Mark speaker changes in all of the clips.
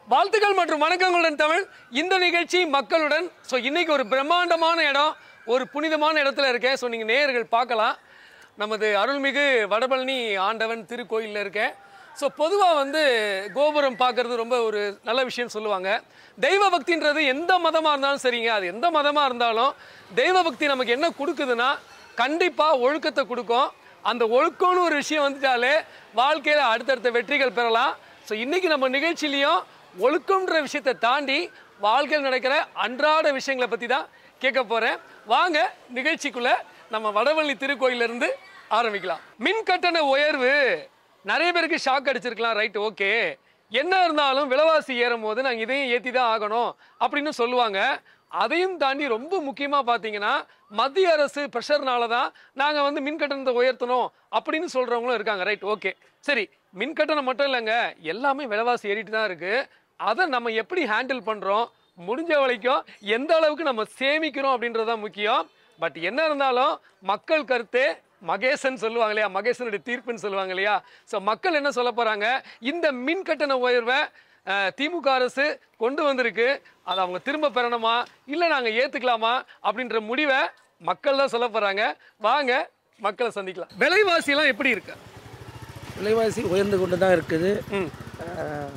Speaker 1: வாழ்த்துக்கள் மற்றும் வணக்கங்களுடன் தமிழ் இந்த நிகழ்ச்சி மக்களுடன் ஸோ இன்னைக்கு ஒரு பிரம்மாண்டமான இடம் ஒரு புனிதமான இடத்துல இருக்கேன் ஸோ நீங்கள் நேயர்கள் பார்க்கலாம் நமது அருள்மிகு வடபழனி ஆண்டவன் திருக்கோயிலில் இருக்கேன் ஸோ பொதுவாக வந்து கோபுரம் பார்க்கறது ரொம்ப ஒரு நல்ல விஷயம் சொல்லுவாங்க தெய்வ பக்தின்றது எந்த மதமாக இருந்தாலும் சரிங்க அது எந்த மதமாக இருந்தாலும் தெய்வ பக்தி நமக்கு என்ன கொடுக்குதுன்னா கண்டிப்பாக ஒழுக்கத்தை கொடுக்கும் அந்த ஒழுக்கம்னு ஒரு விஷயம் வந்துட்டாலே வாழ்க்கையில் அடுத்தடுத்த வெற்றிகள் பெறலாம் ஸோ இன்னைக்கு நம்ம நிகழ்ச்சியிலையும் ஒழுக்கம்ன்ற விஷயத்தை தாண்டி வாழ்க்கையில் நடக்கிற அன்றாட விஷயங்களை பற்றி தான் கேட்க போகிறேன் வாங்க நிகழ்ச்சிக்குள்ளே நம்ம வடவள்ளி திருக்கோயிலிருந்து ஆரம்பிக்கலாம் மின் கட்டண உயர்வு நிறைய பேருக்கு ஷாக் அடிச்சிருக்கலாம் ரைட் ஓகே என்ன இருந்தாலும் விலைவாசி ஏறும் போது நாங்கள் இதையும் ஏற்றி தான் ஆகணும் அப்படின்னு சொல்லுவாங்க அதையும் தாண்டி ரொம்ப முக்கியமாக பார்த்தீங்கன்னா மத்திய அரசு ப்ரெஷர்னால தான் நாங்கள் வந்து மின் கட்டணத்தை உயர்த்தணும் அப்படின்னு சொல்கிறவங்களும் இருக்காங்க ரைட் ஓகே சரி மின் கட்டணம் மட்டும் இல்லைங்க எல்லாமே விலைவாசி ஏறிட்டு தான் இருக்குது அதை நம்ம எப்படி ஹேண்டில் பண்ணுறோம் முடிஞ்ச வரைக்கும் எந்த அளவுக்கு நம்ம சேமிக்கிறோம் அப்படின்றது தான் முக்கியம் பட் என்ன இருந்தாலும் மக்கள் கருத்து மகேசன் சொல்லுவாங்க இல்லையா மகேசனுடைய தீர்ப்புன்னு சொல்லுவாங்க இல்லையா ஸோ மக்கள் என்ன சொல்ல போகிறாங்க இந்த மின் கட்டண உயர்வை அஹ், திமுக அரசு கொண்டு வந்திருக்கு அதை அவங்க திரும்ப பெறணுமா இல்லை நாங்கள் ஏற்றுக்கலாமா அப்படின்ற முடிவை மக்கள் தான் சொல்ல போகிறாங்க வாங்க மக்களை சந்திக்கலாம் விலைவாசியெல்லாம் எப்படி இருக்கு
Speaker 2: விலைவாசி உயர்ந்து கொண்டு தான் இருக்குது
Speaker 1: ம்
Speaker 2: ஆஹ்,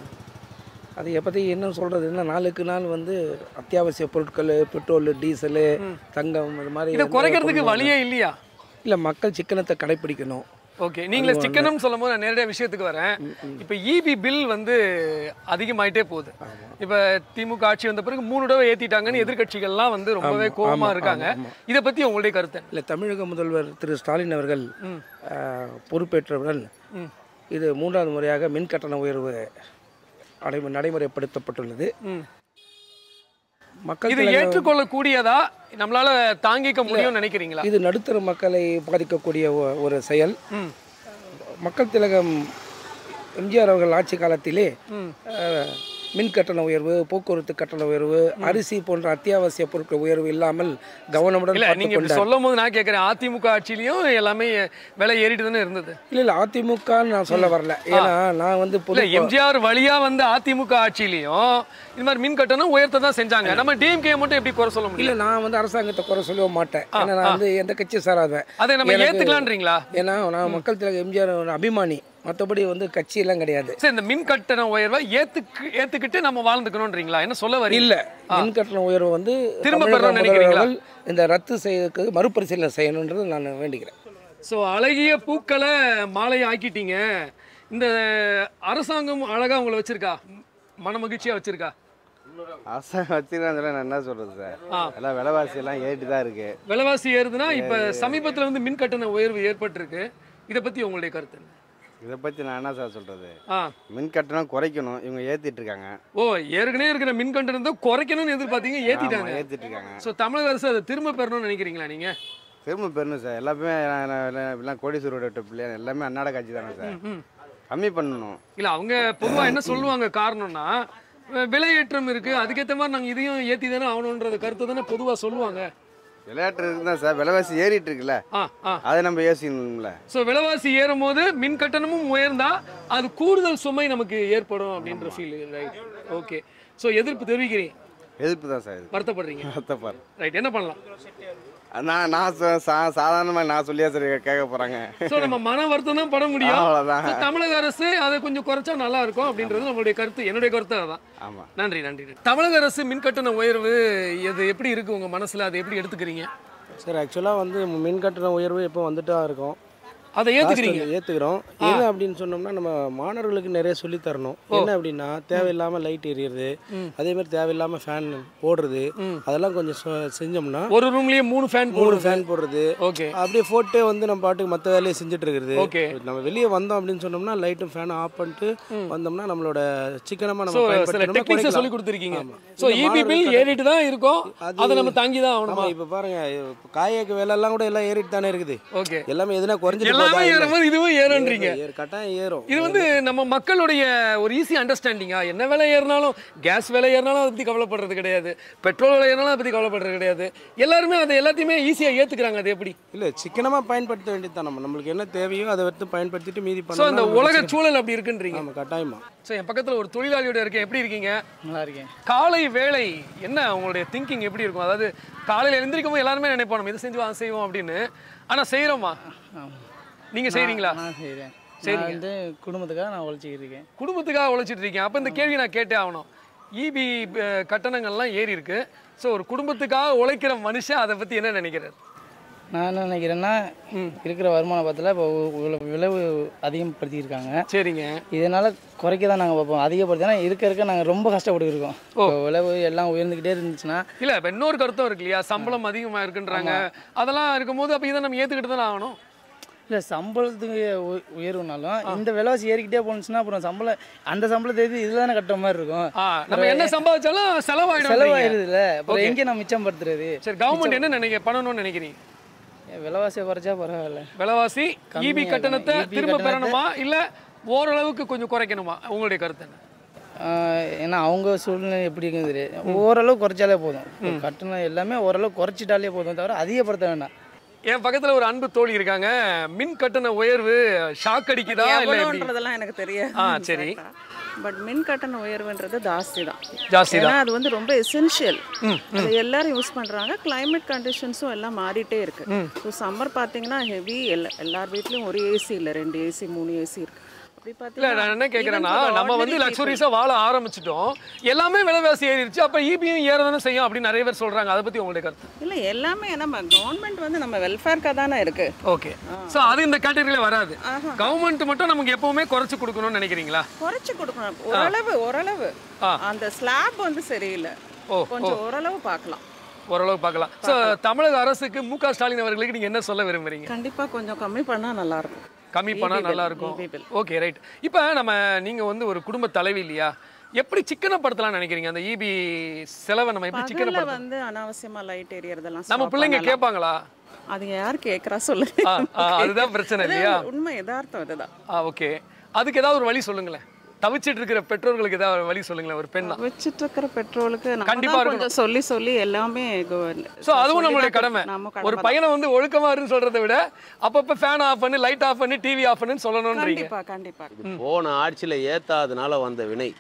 Speaker 2: அதை பற்றி என்ன சொல்கிறதுன்னா நாளுக்கு நாள் வந்து அத்தியாவசிய பொருட்கள் பெட்ரோல் டீசலு தங்கம் இது மாதிரி
Speaker 1: இதை குறைக்கிறதுக்கு வழியே இல்லையா
Speaker 2: இல்லை மக்கள் சிக்கனத்தை கடைப்பிடிக்கணும்
Speaker 1: ஓகே நீங்களே சிக்கனம் சொல்லும் போது நான் நேரடியாக விஷயத்துக்கு வரேன் இப்போ இபி பில் வந்து அதிகமாயிட்டே போகுது இப்போ திமுக ஆட்சி வந்த பிறகு மூணு தடவை ஏற்றிட்டாங்கன்னு எதிர்க்கட்சிகள்லாம் வந்து ரொம்பவே கோபமாக இருக்காங்க இதை பற்றி உங்களுடைய கருத்து என்ன?
Speaker 2: இல்லை தமிழக முதல்வர் திரு ஸ்டாலின் அவர்கள் ஆஹ், பொறுப்பேற்றவுடன் இது மூன்றாவது முறையாக மின் கட்டண உயர்வு அடை நடைமுறைப்படுத்தப்பட்டுள்ளது
Speaker 1: ம்.
Speaker 2: மக்கள்
Speaker 1: இது ஏற்றுக்கொள்ளக்கூடியதா நம்மளால தாங்கிக்க முடியும்னு நினைக்கிறீங்களா
Speaker 2: இது நடுத்தர மக்களை பாதிக்கக்கூடிய ஒ- ஒரு செயல்
Speaker 1: ம்
Speaker 2: மக்கள் திலகம் எம்ஜிஆர் அவர்கள் ஆட்சி காலத்திலே
Speaker 1: ம்
Speaker 2: அஹ், மின் கட்டண உயர்வு போக்குவரத்து கட்டண உயர்வு அரிசி போன்ற அத்தியாவசிய பொருட்கள் உயர்வு இல்லாமல் கவனமுடன்
Speaker 1: இல்ல
Speaker 2: பார்த்து
Speaker 1: நீங்க இப்படி
Speaker 2: கொண்டார்
Speaker 1: சொல்லும் போது நான் கேட்கறேன் அதிமுக ஆட்சியிலயும் எல்லாமே விலை ஏறிட்டு தானே இருந்தது
Speaker 2: இல்லை இல்லை அதிமுகன்னு நான் சொல்ல வரல ஏன்னா நான் வந்து
Speaker 1: இல்ல
Speaker 2: பொது
Speaker 1: எம்ஜிஆர் வழியா வந்து அதிமுக ஆட்சியிலையும் இது மாதிரி மின் கட்டணம் உயர்த்த தான் செஞ்சாங்க நம்ம டிஎம்கே மட்டும் எப்படி குறை சொல்ல முடியல
Speaker 2: இல்லை நான் வந்து அரசாங்கத்தை குறை சொல்லவே மாட்டேன் ஏன்னா நான் வந்து எந்த கட்சியை சாராதேன்
Speaker 1: அதை நம்ம
Speaker 2: எனக்கு-
Speaker 1: ஏத்துக்கலான்றீங்களா
Speaker 2: ஏன்னா நான் மக்கள் திலகம் எம்ஜிஆர் ஒரு அபிமானி மற்றபடி வந்து கட்சியெல்லாம் கிடையாது
Speaker 1: சரி இந்த மின் கட்டண உயர்வை ஏத்துக்கு ஏத்துக்கிட்டு நம்ம வாழ்ந்துக்கணும்ன்றீங்களா என்ன சொல்ல வரீங்க
Speaker 2: இல்ல மின் கட்டண உயர்வு வந்து
Speaker 1: திரும்ப
Speaker 2: தமிழக
Speaker 1: பெறணும்னு நினைக்கிறீங்களா?
Speaker 2: முதல்வர்கள் இந்த ரத்து செய்யறதுக்கு மறுபரிசீலனை செய்யணுன்றது நான் வேண்டிக்கிறேன்
Speaker 1: ஸோ அழகிய பூக்களை மாலை ஆக்கிட்டீங்க இந்த அரசாங்கம் அழகா உங்களை வச்சிருக்கா மன மகிழ்ச்சியா வச்சிருக்கா
Speaker 3: அரசாங்கம் வச்சுக்கிறான்னு சொல்ல நான் என்ன சொல்றது சார்
Speaker 1: ஆ.
Speaker 3: எல்லாம் விலைவாசி எல்லாம் ஏறிட்டு தான் இருக்கு
Speaker 1: விலைவாசி ஏறுதுன்னா இப்ப சமீபத்துல வந்து மின் கட்டண உயர்வு ஏற்பட்டிருக்கு இதை பத்தி உங்களுடைய கருத்து என்ன?
Speaker 3: இதை பத்தி நான் என்ன சார் சொல்றது
Speaker 1: ஆ
Speaker 3: மின் கட்டணம் குறைக்கணும் இவங்க ஏத்திட்டு இருக்காங்க
Speaker 1: ஓ ஏற்கனவே இருக்கிற மின் கட்டணத்தை குறைக்கணும்னு எதிர்பார்த்தீங்க ஏத்திட்டாங்க
Speaker 3: ஆமா, ஏத்திட்டு இருக்காங்க
Speaker 1: ஸோ தமிழக அரசு அதை திரும்ப பெறணும்னு நினைக்கிறீங்களா நீங்க
Speaker 3: திரும்ப பெறணும் சார் எல்லாமே நான் நான் எல்லாம் எல்லாம் கோடீஸ்வரோட பிள்ளை எல்லாமே அன்னாட காட்சி தானே சார்
Speaker 1: ம்.
Speaker 3: கம்மி பண்ணணும்
Speaker 1: இல்ல அவங்க பொதுவா என்ன சொல்லுவாங்க காரணம்னா அஹ், விலையேற்றம் இருக்கு அதுக்கேற்ற மாதிரி நாங்க இதையும் ஏத்தி தானே ஆகணுன்றது கருத்து தானே பொதுவா சொல்லுவாங்க
Speaker 3: விளையாட்டு இருக்குதான் சார் விலைவாசி ஏறிட்டு இருக்குல்ல
Speaker 1: ஆ ஆ
Speaker 3: அதை நம்ம யோசிக்கணும்ல
Speaker 1: ஸோ விலைவாசி ஏறும் போது மின் கட்டணமும் உயர்ந்தா அது கூடுதல் சுமை நமக்கு ஏற்படும் அப்படின்ற ஃபீல் ரைட் ஓகே ஸோ எதிர்ப்பு தெரிவிக்கிறீங்க
Speaker 3: எதிர்ப்பு தான் சார் இது
Speaker 1: வருத்தப்படுறீங்க
Speaker 3: வருத்தப்பார்
Speaker 1: ரைட் என்ன பண்ணலாம்
Speaker 3: நான் நான் சா- சா- சாதாரணமா நான் சொல்லியா சார் கேட்க போறாங்க
Speaker 1: ஸோ நம்ம மன வருத்தம் தான் பட முடியும்
Speaker 3: அவ்வளவுதான்
Speaker 1: So, தமிழக அரசு அதை கொஞ்சம் குறைச்சா நல்லா இருக்கும் அப்படின்றது நம்மளுடைய கருத்து என்னுடைய கருத்து அதான்
Speaker 3: ஆமா
Speaker 1: நன்றி நன்றி தமிழக அரசு மின் கட்டண உயர்வு இது எப்படி இருக்கு உங்க மனசுல அதை எப்படி எடுத்துக்கிறீங்க
Speaker 2: சார் ஆக்சுவலாக வந்து மின் கட்டண உயர்வு இப்போ வந்துட்டு தான் இருக்கும்
Speaker 1: அதை ஏத்துக்கிறீங்க
Speaker 2: ஏற்றுக்கிறோம் என்ன அப்படின்னு சொன்னோம்னா நம்ம மாணவர்களுக்கு நிறைய சொல்லி தரணும் என்ன அப்படின்னா தேவையில்லாமல் லைட் எரியுறது அதே மாதிரி தேவையில்லாமல் ஃபேன் போடுறது அதெல்லாம் கொஞ்சம் சொ- செஞ்சோம்னா
Speaker 1: ஒரு ரூம்லயே மூணு ஃபேன்
Speaker 2: மூணு
Speaker 1: போடுது
Speaker 2: ஃபேன் போடுறது
Speaker 1: ஓகே
Speaker 2: அப்படியே போட்டு வந்து நம்ம பாட்டுக்கு மற்ற வேலையை செஞ்சுட்டு இருக்கிறது
Speaker 1: ஓகே
Speaker 2: நம்ம வெளியே வந்தோம் அப்படின்னு சொன்னோம்னா லைட்டும் ஃபேனும் ஆஃப் பண்ணிட்டு வந்தோம்னா நம்மளோட சிக்கனமாக
Speaker 1: ஸோ
Speaker 2: நம்ம
Speaker 1: சில
Speaker 2: பயன்படுத்தணும்னா
Speaker 1: டெக்னிக்ஸை
Speaker 2: குறைக்கலாம்.
Speaker 1: சொல்லி கொடுத்துருக்கீங்க
Speaker 2: ஆமா.
Speaker 1: ஸோ
Speaker 2: இந்த
Speaker 1: இபி பில்
Speaker 2: மாணவர்கள்
Speaker 1: ஏறிட்டு தான் இருக்கும்
Speaker 2: அது-
Speaker 1: அதை நம்ம தாங்கி தான் ஆகணுமா
Speaker 2: ஆமா இப்போ பாருங்க இப்போ காயக்கு வேலை எல்லாம் கூட எல்லாம் ஏறிட்டு தானே இருக்குது
Speaker 1: ஓகே
Speaker 2: எல்லாமே எதுனா குறைஞ்சிட்டு
Speaker 1: எல்லாம் அவன் ஏறும்போது இதுவும் ஏறுன்றீங்க
Speaker 2: ஏறு கட்டாயம் ஏறும்
Speaker 1: இது வந்து நம்ம மக்களுடைய ஒரு ஈஸி அண்டர்ஸ்டாண்டிங்கா என்ன விலை ஏறினாலும் கேஸ் விலை ஏறினாலும் அதை பற்றி கவலைப்படுறது கிடையாது பெட்ரோல் விலை ஏறினாலும் அதை பற்றி கவலைப்படுறது கிடையாது எல்லாருமே அதை எல்லாத்தையுமே ஈஸியாக ஏற்றுக்கிறாங்க அது எப்படி
Speaker 2: இல்லை சிக்கனமாக பயன்படுத்த வேண்டியது தான் நம்ம நம்மளுக்கு என்ன தேவையோ அதை எடுத்து பயன்படுத்திட்டு மீதி
Speaker 1: ஸோ அந்த
Speaker 2: பண்ணோம்னா
Speaker 1: உலக சூழல் அப்படி இருக்குன்றீங்க
Speaker 2: நம்ம கட்டாயமா
Speaker 1: ஸோ என் பக்கத்தில் ஒரு தொழிலாளியோட இருக்கேன் எப்படி இருக்கீங்க
Speaker 4: நல்லா இருக்கேன்
Speaker 1: காலை வேலை என்ன உங்களுடைய திங்கிங் எப்படி இருக்கும் அதாவது காலையில் எழுந்திரிக்கும் போது எல்லாருமே நினைப்போம் நம்ம இதை செஞ்சு அதை செய்வோம் அப்படின்னு ஆனால் செய்கிறோமா நீங்கள் செய்கிறீங்களா
Speaker 4: நான் செய்கிறேன் நான் வந்து குடும்பத்துக்காக நான் உழைச்சிக்கிட்டு இருக்கேன்
Speaker 1: குடும்பத்துக்காக உழைச்சிட்டு இருக்கேன் அப்போ இந்த கேள்வி நான் கேட்டே ஆகணும் இபி கட்டணங்கள்லாம் ஏறி இருக்கு ஸோ ஒரு குடும்பத்துக்காக உழைக்கிற மனுஷன் அதை பற்றி என்ன நினைக்கிறார்
Speaker 4: நான் என்ன நினைக்கிறேன்னா இருக்கிற வருமான பத்தில் இப்போ இவ்வளோ விளைவு அதிகப்படுத்தியிருக்காங்க
Speaker 1: சரிங்க
Speaker 4: இதனால் குறைக்க தான் நாங்கள் பார்ப்போம் அதிகப்படுத்தினா இருக்க இருக்க நாங்கள் ரொம்ப கஷ்டப்பட்டு இருக்கோம் இப்போ விளைவு எல்லாம் உயர்ந்துக்கிட்டே இருந்துச்சுன்னா
Speaker 1: இல்லை இப்போ இன்னொரு கருத்தும் இருக்கு இல்லையா சம்பளம் அதிகமாக இருக்குன்றாங்க அதெல்லாம் இருக்கும்போது அப்போ இதை நம்ம ஏற்றுக்கிட்டு தானே ஆகணும்
Speaker 4: இல்லை சம்பளத்துக்கு உ- உயர்வுனாலும் இந்த விலைவாசி ஏறிக்கிட்டே போணுச்சுன்னா அப்புறம் சம்பளம் அந்த சம்பளத்தை எது இதில் தானே கட்டுற மாதிரி இருக்கும்
Speaker 1: ஆ நம்ம என்ன சம்பாதிச்சாலும் செலவாயிடும்
Speaker 4: செலவாயிருதுல அப்புறம் எங்கே நான் மிச்சப்படுத்துறது
Speaker 1: சரி கவர்மெண்ட் என்ன நினைக்க பண்ணணும்னு நினைக்கிறீங்க
Speaker 4: விலைவாசியை குறைச்சா பரவாயில்ல
Speaker 1: விலைவாசி இபி கட்டணத்தை
Speaker 4: EB
Speaker 1: திரும்ப
Speaker 4: கட்டணத்தை-
Speaker 1: பெறணுமா இல்லை ஓரளவுக்கு கொஞ்சம் குறைக்கணுமா உங்களுடைய கருத்து என்ன
Speaker 4: ஆஹ் ஏன்னா அவங்க சூழ்நிலை எப்படி இருக்குது தெரியாது ஓரளவு குறைச்சாலே போதும் இப்போ கட்டணம் எல்லாமே ஓரளவு குறைச்சிட்டாலே போதும் தவிர அதிகப்படுத்த வேண்டாம்
Speaker 1: என் பக்கத்துல ஒரு அன்பு தோழி இருக்காங்க மின் கட்டண உயர்வு ஷாக் அடிக்குதா இல்ல எப்படி
Speaker 5: எவ்வளோன்றதெல்லாம் எனக்கு தெரியாது
Speaker 1: ஆ, சரி.
Speaker 5: பட் மின் கட்டண உயர்வுன்றது ஜாஸ்தி தான்
Speaker 1: ஜாஸ்தி
Speaker 5: ஏன்னா
Speaker 1: தான்
Speaker 5: அது வந்து ரொம்ப எசென்ஷியல் அது எல்லாரும் யூஸ் பண்றாங்க climate கண்டிஷன்ஸும் எல்லாம் மாறிட்டே இருக்கு ஸோ சம்மர் பார்த்தீங்கன்னா ஹெவி எல்லா எல்லார் வீட்லயும் ஒரு ஏசி இல்லை ரெண்டு ஏசி மூணு ஏசி இருக்கு அப்படி
Speaker 1: இல்ல
Speaker 5: பார்த்தீங்கன்னா
Speaker 1: நான் என்ன கேக்குறேன்னா
Speaker 5: even for the
Speaker 1: நம்ம வந்து
Speaker 5: ordinary
Speaker 1: லக்ஸுரிஸா வாழ ஆரம்பிச்சிட்டோம் எல்லாமே விலைவாசி ஏறிடுச்சு அப்ப இபியும் ஏறதானே செய்யும் அப்படின்னு நிறைய பேர் சொல்றாங்க அதை பத்தி உங்களுடைய கருத்து
Speaker 5: people- இல்ல எல்லாமே நம்ம கவர்மெண்ட் வந்து நம்ம வெல்ஃபேர்க்காக தானே இருக்கு
Speaker 1: ஓகே சோ அது இந்த கேட்டகரியில வராது கவர்மெண்ட் மட்டும் நமக்கு எப்பவுமே குறைச்சு கொடுக்கணும்னு நினைக்கிறீங்களா
Speaker 5: குறைச்சு கொடுக்கணும் ஓரளவு ஓரளவு
Speaker 1: ஆ.
Speaker 5: அந்த ஸ்லாப் வந்து சரியில்லை
Speaker 1: ஓ
Speaker 5: கொஞ்சம் ஓரளவு பார்க்கலாம்
Speaker 1: ஓரளவு பார்க்கலாம் சோ தமிழக அரசுக்கு மு க ஸ்டாலின் அவர்களுக்கு நீங்க என்ன சொல்ல விரும்புறீங்க
Speaker 5: கண்டிப்பா கொஞ்சம் கம்மி பண்ணா நல்லா இருக்கும்
Speaker 1: கம்மி பண்ணா
Speaker 5: EB bill,
Speaker 1: நல்லா இருக்கும்
Speaker 5: EB bill.
Speaker 1: ஓகே ரைட் இப்போ நம்ம நீங்க வந்து ஒரு குடும்ப தலைவி இல்லையா எப்படி சிக்கனப்படுத்தலாம்னு நினைக்கிறீங்க அந்த இபி செலவை நம்ம எப்படி
Speaker 5: பகல்ல
Speaker 1: சிக்கனப்படுத்தலாம்
Speaker 5: வந்து அனாவசியமா லைட் எரியறதெல்லாம்
Speaker 1: நம்ம
Speaker 5: stop
Speaker 1: பிள்ளைங்க
Speaker 5: பண்ணலாம்.
Speaker 1: கேட்பாங்களா
Speaker 5: அது யார் கேக்குறா சொல்லுங்க
Speaker 1: ஆ, ஆ, அதுதான் பிரச்சனை
Speaker 5: அது
Speaker 1: இல்லையா
Speaker 5: உண்மை யதார்த்தம் இதுதான்
Speaker 1: ஆ ஓகே அதுக்கு ஏதாவது ஒரு வழி சொல்லுங்களேன் தவிச்சிட்டு இருக்கிற பெற்றோர்களுக்கு ஏதாவது ஒரு வழி சொல்லுங்களேன் ஒரு பெண்ணா
Speaker 5: வச்சிட்டு இருக்கிற பெட்ரோலுக்கு நம்ம
Speaker 1: கண்டிப்பா
Speaker 5: தான்
Speaker 1: இருக்கணும்.
Speaker 5: கொஞ்சம் சொல்லி சொல்லி எல்லாமே go-
Speaker 1: ஸோ அதுவும்
Speaker 5: சொல்லி
Speaker 1: நம்மளுடைய
Speaker 5: தான்
Speaker 1: கடமை
Speaker 5: நம்ம
Speaker 1: ஒரு
Speaker 5: கடமை
Speaker 1: பையனை வந்து ஒழுக்கமா இருன்னு சொல்றதை விட அப்பப்போ ஃபேன் ஆஃப் பண்ணி லைட் ஆஃப் பண்ணி டிவி ஆஃப் பண்ணுன்னு சொல்லணும்ன்றீங்க
Speaker 5: கண்டிப்பா கண்டிப்பா
Speaker 6: போன ஆட்சியில் ஏத்தாதனால வந்த வினை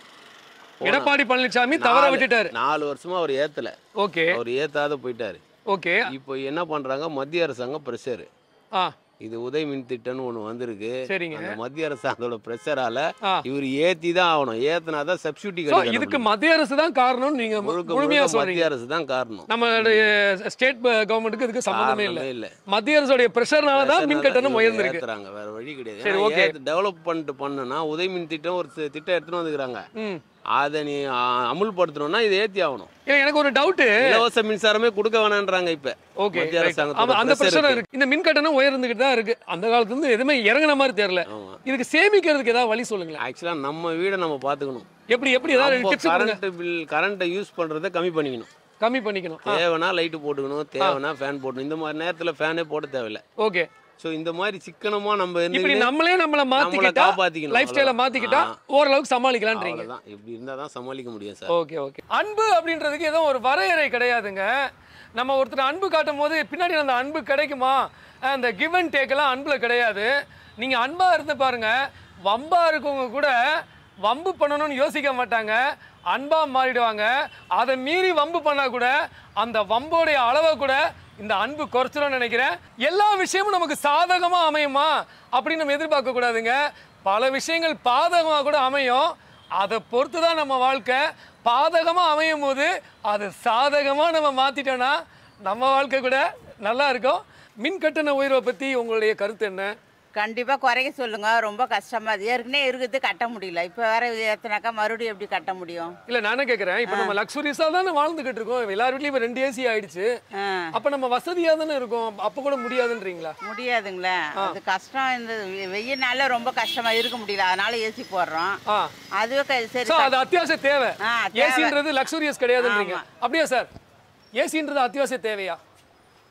Speaker 6: போன
Speaker 1: எடப்பாடி பழனிசாமி தவற
Speaker 6: நாலு-
Speaker 1: விட்டுட்டாரு
Speaker 6: நாலு வருஷமா அவர் ஏத்தல
Speaker 1: ஓகே
Speaker 6: அவர் ஏத்தாத போயிட்டாரு
Speaker 1: ஓகே
Speaker 6: இப்போ என்ன பண்றாங்க மத்திய அரசாங்கம் பிரஷர்
Speaker 1: ஆ
Speaker 6: இது உதய் மின் திட்டம்னு ஒன்று வந்திருக்கு
Speaker 1: சரிங்க
Speaker 6: அந்த மத்திய அரசாங்கத்தோட ப்ரெஷரால
Speaker 1: ஆ.
Speaker 6: இவர் ஏத்தி தான் ஆகணும் ஏத்துனா தான் சப்சிடி
Speaker 1: ஸோ இதுக்கு மத்திய அரசு தான் காரணம்னு நீங்க
Speaker 6: முழுக்க
Speaker 1: முழுமையா
Speaker 6: முழுக்க
Speaker 1: சொல்றீங்க
Speaker 6: மத்திய அரசு தான் காரணம்
Speaker 1: நம்மளுடைய ஸ்டேட் கவர்மெண்ட்டுக்கு இதுக்கு சம்மந்தமே இல்லை
Speaker 6: காரணமே இல்ல
Speaker 1: மத்திய அரசுடைய ப்ரெஷர்னால தான் மின் கட்டணம் உயர்ந்திருக்கு
Speaker 6: ஏத்துறாங்க வேற வழி கிடையாது
Speaker 1: சரி, okay.
Speaker 6: டெவலப்மெண்ட் பண்ணனா உதய் மின் திட்டம் ஒரு தி- திட்டம் எடுத்துட்டு வந்துக்கிறாங்க
Speaker 1: ம்
Speaker 6: அதை நீ ஆ, அமுல்படுத்தணும்னா இதை ஏத்தி ஆகணும்
Speaker 1: ஏன் எனக்கு ஒரு டவுட்டு
Speaker 6: இலவச மின்சாரமே கொடுக்க வேணான்றாங்க இப்ப
Speaker 1: ஓகே
Speaker 6: மத்திய அரசாங்கத்தோட
Speaker 1: ஆமா அந்த
Speaker 6: pressure
Speaker 1: பிரச்சனை
Speaker 6: இருக்கு.
Speaker 1: இருக்கு இந்த மின் கட்டணம் உயர்ந்துகிட்டு தான் இருக்கு அந்த காலத்துல இருந்து எதுவுமே இறங்குன மாதிரி தெரியல
Speaker 6: ஆமா
Speaker 1: இதுக்கு சேமிக்கிறதுக்கு ஏதாவது வழி சொல்லுங்களேன்
Speaker 6: ஆக்சுவலா நம்ம வீடை நம்ம பாத்துக்கணும்
Speaker 1: எப்படி எப்படி ஏதாவது டிப்ஸ் கொடுங்க
Speaker 6: கரண்ட் பில் கரண்ட்டை யூஸ் பண்றதை கம்மி பண்ணிக்கணும்
Speaker 1: கம்மி பண்ணிக்கணும்
Speaker 6: தேவைன்னா லைட்டு போட்டுக்கணும் தேவைன்னா ஃபேன் போடணும் இந்த மாதிரி நேரத்துல ஃபேனே போட தேவையில்ல
Speaker 1: ஓகே
Speaker 6: சோ இந்த மாதிரி சிக்கனமா நம்ம
Speaker 1: இப்படி
Speaker 6: இருந்து
Speaker 1: நம்மளே நம்மள
Speaker 6: நம்மளை
Speaker 1: மாத்திக்கிட்டா
Speaker 6: காப்பாத்திக்கணும்
Speaker 1: லைஃப் ஸ்டைல மாத்திக்கிட்டா ஓரளவுக்கு சமாளிக்கலாம்ன்றீங்க
Speaker 6: அவ்வளவுதான் இப்படி இருந்தா தான் சமாளிக்க முடியும் சார்
Speaker 1: ஓகே ஓகே அன்பு அப்படின்றதுக்கு ஏதோ ஒரு வரையறை கிடையாதுங்க நம்ம ஒருத்தர் அன்பு காட்டும் போது பின்னாடி அந்த அன்பு கிடைக்குமா அந்த கிவ் அண்ட் டேக்கெல்லாம் அன்பில் கிடையாது நீங்கள் அன்பாக இருந்து பாருங்க வம்பா இருக்கவங்க கூட வம்பு பண்ணணும்னு யோசிக்க மாட்டாங்க அன்பாக மாறிடுவாங்க அதை மீறி வம்பு பண்ணால் கூட அந்த வம்போடைய அளவை கூட இந்த அன்பு குறைச்சிடும்னு நினைக்கிறேன் எல்லா விஷயமும் நமக்கு சாதகமாக அமையுமா அப்படின்னு நம்ம எதிர்பார்க்க கூடாதுங்க பல விஷயங்கள் பாதகமாக கூட அமையும் அதை பொறுத்து தான் நம்ம வாழ்க்கை பாதகமாக அமையும் போது அது சாதகமாக நம்ம மாற்றிட்டோன்னா நம்ம வாழ்க்கை கூட நல்லா இருக்கும் மின் கட்டண உயர்வை பற்றி உங்களுடைய கருத்து என்ன
Speaker 7: கண்டிப்பாக குறைக்க சொல்லுங்க ரொம்ப கஷ்டமா அது ஏற்கனவே இருக்குது கட்ட முடியல இப்போ வேற ஏற்றினாக்கா மறுபடியும் எப்படி கட்ட முடியும்
Speaker 1: இல்லை நானே கேட்குறேன் இப்போ நம்ம லக்ஸுரியஸாக தானே வாழ்ந்துக்கிட்டு இருக்கோம் எல்லார் வீட்லேயும் இப்போ ரெண்டு ஏசி ஆயிடுச்சு
Speaker 7: ஆ,
Speaker 1: அப்போ நம்ம வசதியாக தானே இருக்கோம் அப்போ கூட முடியாதுன்றீங்களா
Speaker 7: முடியாதுங்களே அது கஷ்டம் இந்த வெ- வெயில் நாள்ல ரொம்ப கஷ்டமா இருக்க முடியல அதனால ஏசி போடுறோம்
Speaker 1: ஆ
Speaker 7: அதுவே க- சரி
Speaker 1: ஸோ அது அத்தியாவசிய தேவை
Speaker 7: ஆ, தேவை.
Speaker 1: ஏசின்றது லக்ஸுரியஸ் கிடையாதுன்றீங்க
Speaker 7: ஆமா.
Speaker 1: அப்படியா சார் ஏசின்றது அத்தியாவசிய தேவையா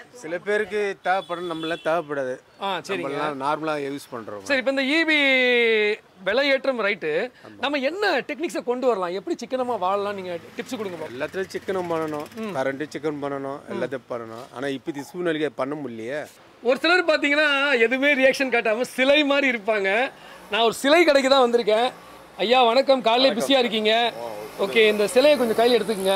Speaker 3: சில பேருக்கு தேவைப்படும் நம்மளாம் தேவைப்படாது
Speaker 1: ஆ சரிங்க
Speaker 3: நம்மளாம் நார்மலாக யூஸ் பண்ணுறோம்
Speaker 1: சரி இப்போ இந்த இபி விலையேற்றம் ரைட்டு நம்ம என்ன டெக்னிக்ஸை கொண்டு வரலாம் எப்படி சிக்கனமா வாழலாம் நீங்க டிப்ஸ் கொடுங்க பாப்போம்.
Speaker 3: எல்லாத்துலையும் சிக்கனும் பண்ணணும் கரண்ட்டு சிக்கன் பண்ணணும் எல்லாத்தையும் பண்ணணும் ஆனால் இப்போ இது சூழ்நிலைக்கு பண்ண முடியலையே
Speaker 1: ஒரு சிலர் பார்த்தீங்கன்னா எதுவுமே ரியாக்ஷன் காட்டாம சிலை மாதிரி இருப்பாங்க நான் ஒரு சிலை கடைக்கு தான் வந்திருக்கேன் ஐயா வணக்கம் காலையில பிஸியாக இருக்கீங்க ஓகே இந்த சிலையை கொஞ்சம் கையில் எடுத்துக்கங்க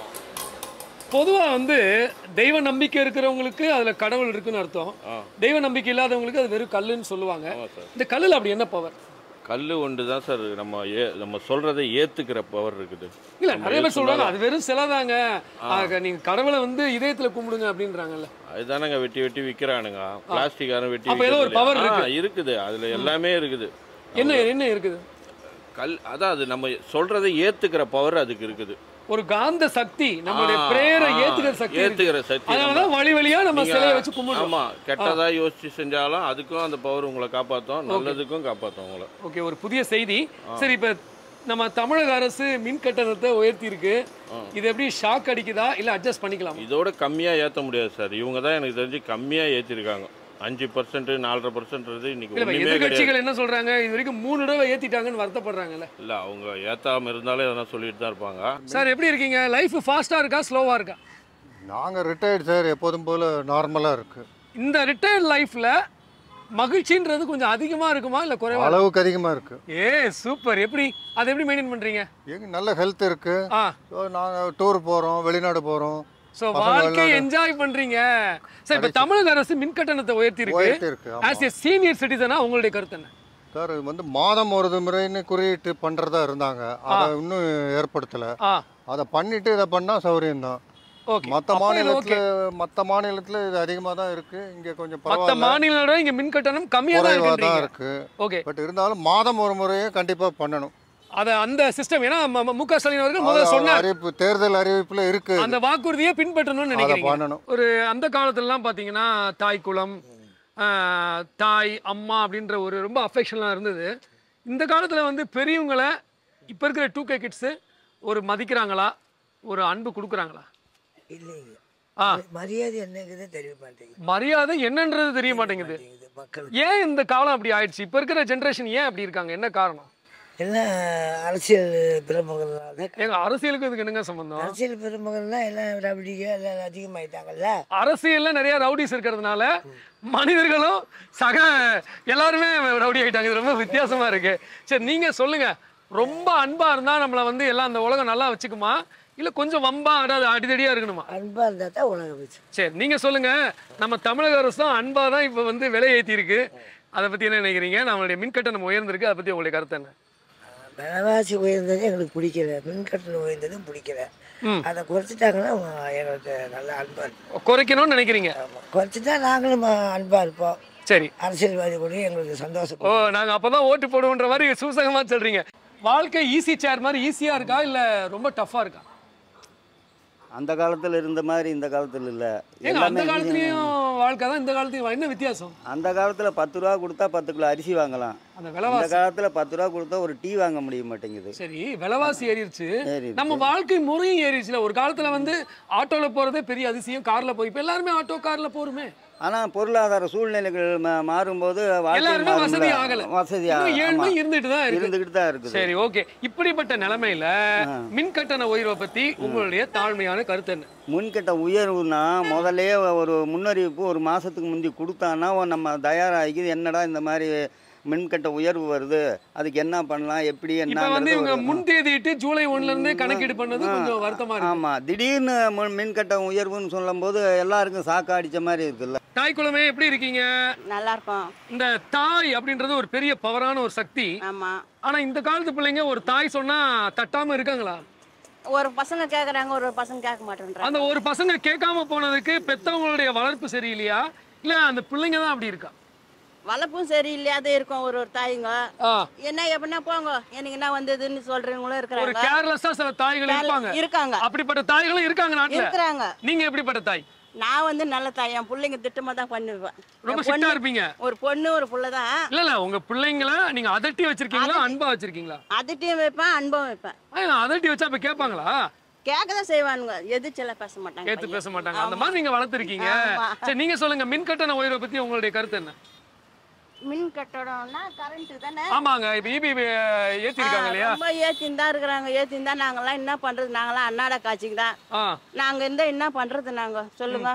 Speaker 1: பொதுவாக வந்து தெய்வ நம்பிக்கை இருக்கிறவங்களுக்கு அதில் கடவுள் இருக்குன்னு அர்த்தம் தெய்வ நம்பிக்கை இல்லாதவங்களுக்கு அது வெறும் கல்லுன்னு சொல்லுவாங்க இந்த கல்லில் அப்படி என்ன பவர்
Speaker 8: கல் ஒன்று தான் சார் நம்ம ஏ நம்ம சொல்கிறத ஏற்றுக்கிற பவர் இருக்குது
Speaker 1: இல்ல
Speaker 8: நம்ம
Speaker 1: நிறைய பேர்
Speaker 8: எது
Speaker 1: சொல்றாங்க
Speaker 8: சொன்னாலும்
Speaker 1: அது வெறும் சிலைதாங்க ஆக, நீங்க கடவுளை வந்து இதயத்துல கும்பிடுங்க அப்படின்றாங்கல்ல
Speaker 8: அதுதானங்க வெட்டி வெட்டி விற்கிறானுங்க பிளாஸ்டிக்கான வெட்டி
Speaker 1: அப்ப ஏதோ ஒரு
Speaker 8: விக்கிறது
Speaker 1: power
Speaker 8: இல்லையா?
Speaker 1: இருக்கு.
Speaker 8: ஆ, இருக்குது அதில் எல்லாமே இருக்குது
Speaker 1: என்ன என்ன இருக்குது
Speaker 8: கல் அதான் அது நம்ம சொல்கிறத ஏற்றுக்கிற பவர் அதுக்கு இருக்குது
Speaker 1: ஒரு காந்த சக்தி நம்மளுடைய
Speaker 8: ஆ,
Speaker 1: பிரேயரை
Speaker 8: ஆ,
Speaker 1: ஏத்துக்கிற சக்தி இருக்கு.
Speaker 8: ஏத்துக்கிற சக்தி
Speaker 1: அதனாலதான் வழி வழியா நம்ம
Speaker 8: நீங்க-
Speaker 1: சிலையை வச்சு கும்பிடுறோம்
Speaker 8: ஆமா கெட்டதா யோசிச்சு செஞ்சாலும் அதுக்கும் அந்த பவர் உங்களை காப்பாற்றும் நல்லதுக்கும் காப்பாற்றும் உங்களை
Speaker 1: ஓகே ஒரு புதிய செய்தி சரி இப்ப நம்ம தமிழக அரசு மின் கட்டணத்தை உயர்த்தி இருக்கு இது எப்படி ஷாக் அடிக்குதா இல்ல அட்ஜஸ்ட் பண்ணிக்கலாம்
Speaker 8: இதோட கம்மியாக ஏற்ற முடியாது சார் இவங்க தான் எனக்கு தெரிஞ்சு கம்மியாக ஏற்றிருக்காங்க அஞ்சு பர்சன்ட் நாலரை பர்சன்ட்றது இன்னைக்கு
Speaker 1: இல்ல
Speaker 8: ஒன்றுமே கிடையாது
Speaker 1: எதிர்கட்சிகள் என்ன சொல்றாங்க இது வரைக்கும் மூணு தடவை ஏத்திட்டாங்கன்னு வருத்தப்படுறாங்கல்ல
Speaker 8: இல்லை அவங்க ஏற்றாமல் இருந்தாலும் எதனா சொல்லிட்டு தான் இருப்பாங்க
Speaker 1: சார் எப்படி இருக்கீங்க லைஃப் ஃபாஸ்டா இருக்கா ஸ்லோவா இருக்கா
Speaker 9: நாங்கள் ரிட்டையர்டு சார் எப்போதும் போல் நார்மலாக இருக்குது
Speaker 1: இந்த ரிட்டையர்ட் லைஃப்ல மகிழ்ச்சின்றது கொஞ்சம் அதிகமா இருக்குமா இல்ல குறைவா
Speaker 9: அளவுக்கு அதிகமாக இருக்குது
Speaker 1: ஏ சூப்பர் எப்படி அதை எப்படி மெயின்டைன் பண்றீங்க
Speaker 9: எங்க நல்ல ஹெல்த் இருக்குது
Speaker 1: ஆ
Speaker 9: ஸோ நாங்கள் டூர் போகிறோம் வெளிநாடு போகிறோம்
Speaker 1: சோ
Speaker 9: பசங்க
Speaker 1: வாழ்க்கை
Speaker 9: விளையாட-
Speaker 1: என்ஜாய் பண்றீங்க சார் இப்ப தமிழக அரசு மின் கட்டணத்தை உயர்த்தி இருக்கு
Speaker 9: உயர்த்தி இருக்கு, ஆமா.
Speaker 1: ஆஸ் ஏ சீனியர் சிட்டிசனா உங்களுடைய கருத்து என்ன
Speaker 9: சார் இது வந்து மாதம் ஒரு முறைன்னு குறியீட்டு பண்ணுறதா இருந்தாங்க அதை இன்னும் ஏற்படுத்தலை
Speaker 1: ஆ
Speaker 9: அதை பண்ணிட்டு இதை பண்ணால் சௌகரியம்தான்
Speaker 1: ஓகே
Speaker 9: மற்ற மாநிலத்தில் மற்ற மாநிலத்தில் இது அதிகமாக தான் இருக்குது இங்கே கொஞ்சம்
Speaker 1: மத்த
Speaker 9: பரவாயில்ல
Speaker 1: மாநிலங்களோட இங்க மின் கட்டணம் கம்மியா தான்
Speaker 9: குறைவாக தான்
Speaker 1: இருக்குன்றீங்க
Speaker 9: இருக்குது
Speaker 1: ஓகே
Speaker 9: பட் இருந்தாலும் மாதம் ஒரு முறையே கண்டிப்பாக பண்ணணும்
Speaker 1: அத அந்த சிஸ்டம் ஏன்னா ம- ம- மு க ஸ்டாலின் அவர்கள் முதல்ல
Speaker 9: அது
Speaker 1: சொன்னார்
Speaker 9: அறிவிப்பு தேர்தல் அறிவிப்பில் இருக்குது
Speaker 1: அந்த வாக்குறுதியை பின்பற்றணும்னு
Speaker 9: அதை
Speaker 1: நினைக்கிறீங்க
Speaker 9: பண்ணணும்
Speaker 1: ஒரு அந்த காலத்துலலாம் பார்த்தீங்கன்னா தாய் குலம் ஆஹ், தாய் அம்மா அப்படின்ற ஒரு ரொம்ப அஃபெக்ஷன்லாம் இருந்தது இந்த காலத்தில் வந்து பெரியவங்களை இப்போ இருக்கிற டூ கே கிட்ஸு ஒரு மதிக்கிறாங்களா ஒரு அன்பு கொடுக்குறாங்களா
Speaker 10: இல்லைங்க
Speaker 1: ஆ
Speaker 10: மரியாதை என்னங்கிறதே தெரிய மாட்டேங்குது
Speaker 1: மரியாதை என்னன்றது தெரிய மாட்டேங்குது
Speaker 10: இது மக்கள்
Speaker 1: ஏன் இந்த காலம் அப்படி ஆயிடுச்சு இப்போ இருக்கிற ஜென்ரேஷன் ஏன் அப்படி இருக்காங்க என்ன காரணம்
Speaker 10: எல்லாம் அரசியல் பிரமுகர்களால
Speaker 1: எங்க அரசியலுக்கு இதுக்கு என்னங்க சம்பந்தம்
Speaker 10: அரசியல் பிரமுகர்லாம் எல்லாம் ரபடிக எல்லாம் அதிகமாயிட்டாங்கல்ல
Speaker 1: அரசியல்ல நிறைய ரவுடிஸ் இருக்கிறதுனால மனிதர்களும் சக எல்லாருமே ரவுடி ஆயிட்டாங்க இது ரொம்ப வித்தியாசமா இருக்கு சரி நீங்க சொல்லுங்க ரொம்ப அன்பா இருந்தா நம்மள வந்து எல்லாம் அந்த உலகம் நல்லா வச்சுக்குமா இல்ல கொஞ்சம் வம்பா அதாவது அடிதடியா இருக்கணுமா
Speaker 10: அன்பாக இருந்தால் தான் உலகம் வச்சு
Speaker 1: சரி நீங்க சொல்லுங்க நம்ம தமிழக அரசு தான் அன்பா தான் இப்ப வந்து விலை ஏத்தி இருக்கு அதை பத்தி என்ன நினைக்கிறீங்க நம்மளுடைய மின் கட்டணம் உயர்ந்திருக்கு அதை பத்தி உங்களுடைய கருத்து என்ன
Speaker 10: விலைவாசி உயர்ந்தது எங்களுக்கு பிடிக்கல மின் கட்டணம் உயர்ந்ததும் பிடிக்கல
Speaker 1: ம்.
Speaker 10: அதை குறைச்சிட்டாங்கன்னா அவங்க எங்களுக்கு நல்ல அன்பாக இருக்கும்
Speaker 1: குறைக்கணும்னு நினைக்கிறீங்க
Speaker 10: குறைச்சிட்டா நாங்களும் அன்பாக இருப்போம்
Speaker 1: சரி
Speaker 10: அரசியல்வாதி கூட எங்களுக்கு சந்தோஷம்
Speaker 1: ஓ நாங்க அப்பதான் ஓட்டு போடுவோன்ற மாதிரி சூசகமா சொல்றீங்க வாழ்க்கை ஈஸி சேர் மாதிரி ஈஸியா இருக்கா இல்ல ரொம்ப டஃப்பா இருக்கா
Speaker 11: அந்த காலத்தில் இருந்த மாதிரி இந்த காலத்தில் இல்லை
Speaker 1: ஏங்க அந்த காலத்துலயும் வாழ்க்கை தான் இந்த காலத்துலயும் வா- என்ன வித்தியாசம்
Speaker 11: அந்த காலத்தில் பத்து ரூபா கொடுத்தா பத்து கிலோ அரிசி வாங்கலாம்
Speaker 1: அந்த
Speaker 11: இந்த
Speaker 1: விலைவாசி
Speaker 11: காலத்தில் பத்து ரூபா கொடுத்தா ஒரு டீ வாங்க முடிய மாட்டேங்குது
Speaker 1: சரி விலைவாசி ஏறிடுச்சு
Speaker 11: ஏறிடுச்சு.
Speaker 1: நம்ம வாழ்க்கை முறையும் ஏறிடுச்சுல ஒரு காலத்துல வந்து ஆட்டோல போறதே பெரிய அதிசயம் கார்ல போய் இப்ப எல்லாருமே ஆட்டோ கார்ல போறோமே
Speaker 11: ஆனால் பொருளாதார சூழ்நிலைகள் மா- மாறும்போது வாழ்க்கை
Speaker 1: எல்லாருமே
Speaker 11: மாறும்ல.
Speaker 1: வசதி ஆகல
Speaker 11: வசதி
Speaker 1: இன்னும்
Speaker 11: ஆ-
Speaker 1: ஏழ்மை
Speaker 11: ஆமா.
Speaker 1: இருந்துட்டு தான் இருக்கு
Speaker 11: இருந்துகிட்டு தான் இருக்குது
Speaker 1: சரி ஓகே இப்படிப்பட்ட நிலைமையில மின் கட்டண உயர்வை பத்தி உங்களுடைய தாழ்மையான கருத்து என்ன
Speaker 11: முன்கட்ட உயர்வுனா முதல்லே ஒரு முன்னறிவிப்பு ஒரு மாதத்துக்கு முந்தி கொடுத்தான்னா நம்ம தயாராகி என்னடா இந்த மாதிரி மின்கட்ட உயர்வு வருது அதுக்கு என்ன பண்ணலாம் எப்படி
Speaker 1: இப்ப வந்து
Speaker 11: என்ன
Speaker 1: இவங்க முன் தேதியிட்டு ஜூலை ஒண்ணுல இருந்தே கணக்கீடு பண்ணது கொஞ்சம் வருத்தமா இருக்கு
Speaker 11: ஆமா திடீர்னு மின்- மின்கட்ட உயர்வுன்னு சொல்லும்போது எல்லாருக்கும் சாக்கா அடிச்ச மாதிரி இருக்குல்ல
Speaker 1: தாய் குலமே எப்படி இருக்கீங்க
Speaker 7: நல்லா இருக்கும்
Speaker 1: இந்த தாய் அப்படின்றது ஒரு பெரிய பவரான ஒரு சக்தி
Speaker 7: ஆமா
Speaker 1: ஆனா இந்த காலத்து பிள்ளைங்க ஒரு தாய் சொன்னா தட்டாம இருக்காங்களா
Speaker 7: ஒரு பசங்க கேக்குறாங்க ஒரு பசங்க கேட்க மாட்டேன்றாங்க
Speaker 1: அந்த ஒரு பசங்க கேட்காம போனதுக்கு பெத்தவங்களுடைய வளர்ப்பு சரியில்லையா இல்ல அந்த பிள்ளைங்க தான் அப்படி இருக்கா
Speaker 7: வளர்ப்பும் சரியில்லாத இருக்கும் ஒரு ஒரு தாய்ங்க
Speaker 1: ஆ,
Speaker 7: என்ன எப்படின்னா போங்க எனக்கு என்ன வந்ததுன்னு சொல்றவங்களும்
Speaker 1: ஒரு
Speaker 7: இருக்கிறாங்க
Speaker 1: கேர்லெஸ்ஸா சில தாய்கள் இருப்பாங்க
Speaker 7: இருக்காங்க
Speaker 1: அப்படிப்பட்ட தாய்களும் இருக்காங்க நாட்டுல
Speaker 7: இருக்கிறாங்க
Speaker 1: நீங்க எப்படிப்பட்ட தாய்
Speaker 7: நான் வந்து நல்ல தாய் என் பிள்ளைங்க திட்டமா தான் பண்ணுவேன்
Speaker 1: ரொம்ப
Speaker 7: என்
Speaker 1: ஸ்ட்ரிக்டா
Speaker 7: பொண்ணு-
Speaker 1: இருப்பீங்க
Speaker 7: ஒரு பொண்ணு ஒரு புள்ள தான்
Speaker 1: இல்ல இல்ல உங்க பிள்ளைங்கள நீங்க அதட்டி வச்சிருக்கீங்களா அன்பா வச்சிருக்கீங்களா
Speaker 7: அதட்டையும் வைப்பேன் அன்பும் வைப்பேன்
Speaker 1: ஆ, அதட்டி வச்சா அப்ப கேட்பாங்களா
Speaker 12: கேட்க தான் செய்வானுங்க எதிர்ச்செல்லாம் பேச மாட்டாங்க
Speaker 1: ஏத்து
Speaker 12: பையன்.
Speaker 1: பேச மாட்டாங்க அந்த
Speaker 12: ஆமா.
Speaker 1: மாதிரி நீங்க வளர்த்துருக்கீங்க
Speaker 12: ஆமா.
Speaker 1: சரி நீங்க சொல்லுங்க மின் கட்டண உயர்வை பத்தி உங்களுடைய கருத்து என்ன
Speaker 12: மின் கட்டடம்னா கரண்ட் தானே
Speaker 1: ஆமாங்க இப்ப இபி ஏத்திருக்காங்க
Speaker 12: ஆ,
Speaker 1: இல்லையா
Speaker 12: ரொம்ப ஏத்தின்னு தான் இருக்கிறாங்க ஏத்தின்னு தான் நாங்கெல்லாம் என்ன பண்றது நாங்கெல்லாம் அன்னாட காட்சிக்கு தான்
Speaker 1: ஆ
Speaker 12: நாங்க இருந்தா என்ன பண்றது நாங்க சொல்லுங்க